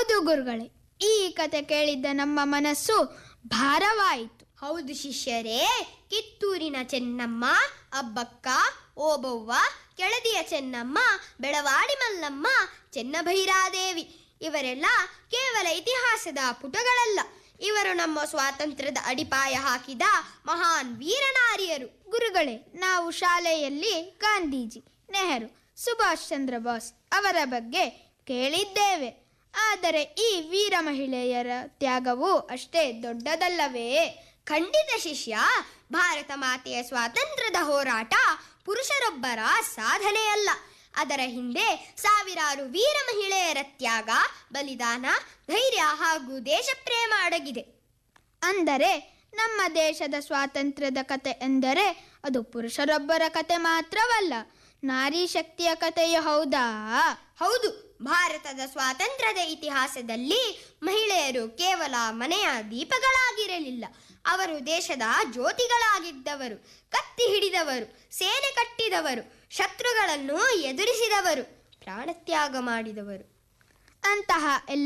ಹೌದು ಗುರುಗಳೇ ಈ ಕತೆ ಕೇಳಿದ್ದ ನಮ್ಮ ಮನಸ್ಸು ಭಾರವಾಯಿತು ಹೌದು ಶಿಷ್ಯರೇ ಕಿತ್ತೂರಿನ ಚೆನ್ನಮ್ಮ ಅಬ್ಬಕ್ಕ ಓಬವ್ವ ಕೆಳದಿಯ ಚೆನ್ನಮ್ಮ ಬೆಳವಾಡಿ ಮಲ್ಲಮ್ಮ ಚೆನ್ನಭೈರಾದೇವಿ ಇವರೆಲ್ಲ ಕೇವಲ ಇತಿಹಾಸದ ಪುಟಗಳಲ್ಲ ಇವರು ನಮ್ಮ ಸ್ವಾತಂತ್ರ್ಯದ ಅಡಿಪಾಯ ಹಾಕಿದ ಮಹಾನ್ ವೀರನಾರಿಯರು ಗುರುಗಳೇ ನಾವು ಶಾಲೆಯಲ್ಲಿ ಗಾಂಧೀಜಿ ನೆಹರು ಸುಭಾಷ್ ಚಂದ್ರ ಬೋಸ್ ಅವರ ಬಗ್ಗೆ ಕೇಳಿದ್ದೇವೆ ಆದರೆ ಈ ವೀರ ಮಹಿಳೆಯರ ತ್ಯಾಗವು ಅಷ್ಟೇ ದೊಡ್ಡದಲ್ಲವೇ ಖಂಡಿತ ಶಿಷ್ಯ ಭಾರತ ಮಾತೆಯ ಸ್ವಾತಂತ್ರ್ಯದ ಹೋರಾಟ ಪುರುಷರೊಬ್ಬರ ಸಾಧನೆಯಲ್ಲ ಅದರ ಹಿಂದೆ ಸಾವಿರಾರು ವೀರ ಮಹಿಳೆಯರ ತ್ಯಾಗ ಬಲಿದಾನ ಧೈರ್ಯ ಹಾಗೂ ದೇಶಪ್ರೇಮ ಅಡಗಿದೆ ಅಂದರೆ ನಮ್ಮ ದೇಶದ ಸ್ವಾತಂತ್ರ್ಯದ ಕತೆ ಎಂದರೆ ಅದು ಪುರುಷರೊಬ್ಬರ ಕತೆ ಮಾತ್ರವಲ್ಲ ನಾರಿ ಶಕ್ತಿಯ ಕಥೆಯೂ ಹೌದಾ ಹೌದು ಭಾರತದ ಸ್ವಾತಂತ್ರ್ಯದ ಇತಿಹಾಸದಲ್ಲಿ ಮಹಿಳೆಯರು ಕೇವಲ ಮನೆಯ ದೀಪಗಳಾಗಿರಲಿಲ್ಲ ಅವರು ದೇಶದ ಜ್ಯೋತಿಗಳಾಗಿದ್ದವರು ಕತ್ತಿ ಹಿಡಿದವರು ಸೇನೆ ಕಟ್ಟಿದವರು ಶತ್ರುಗಳನ್ನು ಎದುರಿಸಿದವರು ಪ್ರಾಣತ್ಯಾಗ ಮಾಡಿದವರು ಅಂತಹ ಎಲ್ಲ